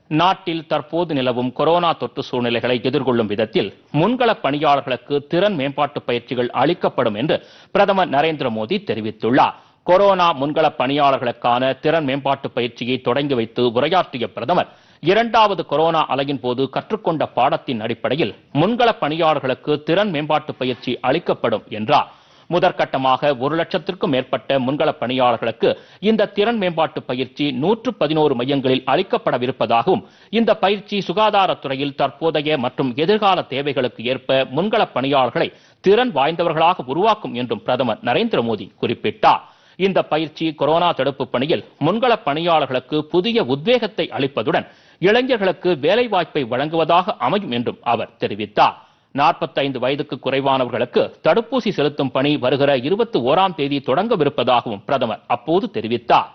நாட்டில் தற்போது நிலவும் கொரோனா தொற்று சூழ்நிலைகளை எதிர்கொள்ளும் விதத்தில் முன்கள பணியாளர்களுக்கு திறன் மேம்பாட்டு பயிற்சிகள் அளிக்கப்படும் என்று பிரதமர் நரேந்திர மோடி தெரிவித்துள்ளார் கொரோனா முன்கள பணியாளர்களுக்கான திறன் மேம்பாட்டு பயிற்சியை தொடங்கி வைத்து உரையாற்றிய பிரதமர் இரண்டாவது கொரோனா அலையின் போது கற்றுக்கொண்ட பாடத்தின் அடிப்படையில் முன்கள பணியாளர்களுக்கு திறன் மேம்பாட்டு பயிற்சி அளிக்கப்படும் என்றார் முதற்கட்டமாக ஒரு லட்சத்திற்கும் மேற்பட்ட முன்கள பணியாளர்களுக்கு இந்த திறன் மேம்பாட்டு பயிற்சி நூற்று பதினோரு மையங்களில் அளிக்கப்படவிருப்பதாகவும் இந்த பயிற்சி சுகாதாரத்துறையில் தற்போதைய மற்றும் எதிர்கால தேவைகளுக்கு ஏற்ப முன்கள பணியாளர்களை திறன் வாய்ந்தவர்களாக உருவாக்கும் என்றும் பிரதமர் நரேந்திர மோடி குறிப்பிட்டார் இந்த பயிற்சி கொரோனா தடுப்பு பணியில் முன்கள பணியாளர்களுக்கு புதிய உத்வேகத்தை அளிப்பதுடன் இளைஞர்களுக்கு வேலைவாய்ப்பை வழங்குவதாக அமையும் என்றும் அவர் தெரிவித்தார் 45 வயதுக்கு குறைவானவர்களுக்கு தடுப்பூசி செலுத்தும் பணி வருகிற இருபத்தி ஓராம் தேதி தொடங்கவிருப்பதாகவும் பிரதமர் அப்போது தெரிவித்தார்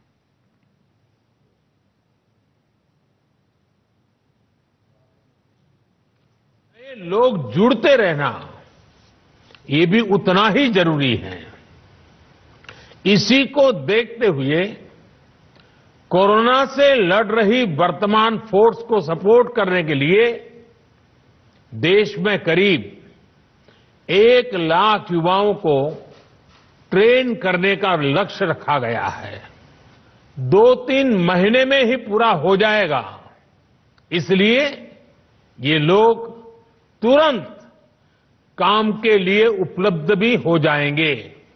लोग जुड़ते रहना ये भी उतना ही जरूरी है इसी को देखते हुए कोरोना से लड़ रही वर्तमान फोर्स को सपोर्ट करने के लिए देश में करीब एक लाख युवाओं को ट्रेन करने का लक्ष्य रखा गया है दो तीन महीने में ही पूरा हो जाएगा इसलिए ये लोग तुरंत काम के लिए उपलब्ध भी हो जाएंगे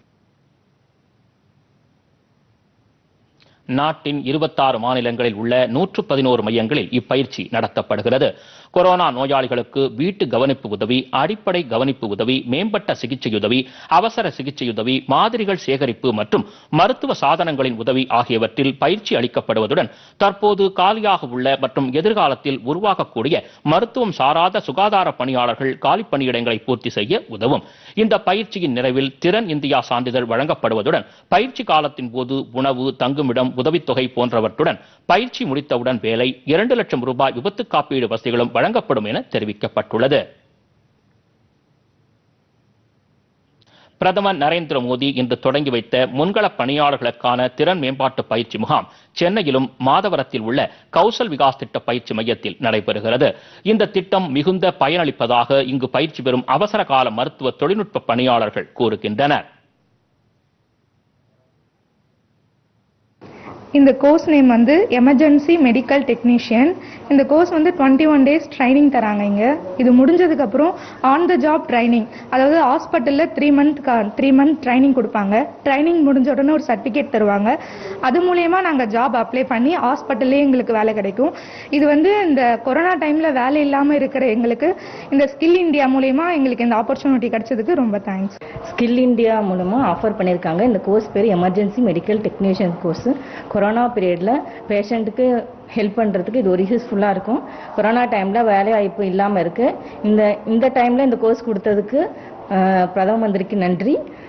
நாட்டின் 26 மாநிலங்களில் உள்ள நூற்று பதினோரு மையங்களில் இப்பயிற்சி நடத்தப்படுகிறது கொரோனா நோயாளிகளுக்கு வீட்டு கவனிப்பு உதவி அடிப்படை கவனிப்பு உதவி மேம்பட்ட சிகிச்சை உதவி அவசர சிகிச்சை உதவி மாதிரிகள் சேகரிப்பு மற்றும் மருத்துவ சாதனங்களின் உதவி ஆகியவற்றில் பயிற்சி அளிக்கப்படுவதுடன் தற்போது காலியாக உள்ள மற்றும் எதிர்காலத்தில் உருவாகக்கூடிய மருத்துவம் சாராத சுகாதார பணியாளர்கள் காலி பணியிடங்களை பூர்த்தி செய்ய உதவும் இந்த பயிற்சியின் நிறைவில் திறன் இந்தியா சான்றிதழ் வழங்கப்படுவதுடன் பயிற்சி காலத்தின் போது உணவு தங்குமிடம் உதவித்தொகை போன்றவற்றுடன் பயிற்சி முடித்தவுடன் வேலை இரண்டு லட்சம் ரூபாய் விபத்து காப்பீடு வசதிகளும் வழங்கப்படும் என தெரிவிக்கப்பட்டுள்ளது பிரதமர் நரேந்திர மோடி இன்று தொடங்கி வைத்த முன்கள பணியாளர்களுக்கான திறன் மேம்பாட்டு பயிற்சி முகாம் சென்னையிலும் மாதவரத்தில் உள்ள கௌசல் விகாஸ் திட்ட பயிற்சி மையத்தில் நடைபெறுகிறது இந்த திட்டம் மிகுந்த பயனளிப்பதாக இங்கு பயிற்சி பெறும் அவசர கால மருத்துவ தொழில்நுட்ப பணியாளர்கள் கூறுகின்றனர் இந்த கோர்ஸ் நேம் வந்து எமர்ஜென்சி மெடிக்கல் டெக்னீஷியன் இந்த கோர்ஸ் வந்து டுவெண்ட்டி ஒன் டேஸ் ட்ரைனிங் தராங்க இங்கே இது முடிஞ்சதுக்கப்புறம் ஆன் த ஜாப் ட்ரைனிங் அதாவது ஹாஸ்பிட்டலில் three month three month training கொடுப்பாங்க ட்ரைனிங் முடிஞ்ச உடனே ஒரு சர்டிஃபிகேட் தருவாங்க அது மூலயமா நாங்கள் ஜாப் அப்ளை பண்ணி ஹாஸ்பிட்டல்லே எங்களுக்கு வேலை கிடைக்கும் இது வந்து இந்த கொரோனா டைமில் வேலை இல்லாமல் இருக்கிற எங்களுக்கு இந்த ஸ்கில் இந்தியா மூலயமா எங்களுக்கு இந்த ஆப்பர்ச்சுனிட்டி கிடைச்சதுக்கு ரொம்ப தேங்க்ஸ் ஸ்கில் இந்தியா மூலமாக ஆஃபர் பண்ணியிருக்காங்க இந்த கோர்ஸ் பேர் emergency medical technician course corona பீரியடில் பேஷண்ட்டுக்கு ஹெல்ப் பண்ணுறதுக்கு இது ஒரு யூஸ்ஃபுல்லாக இருக்கும் கொரோனா டைமில் வேலை வாய்ப்பு இல்லாமல் இருக்குது இந்த இந்த டைமில் இந்த கோர்ஸ் கொடுத்ததுக்கு அஹ், பிரதம மந்திரிக்கு நன்றி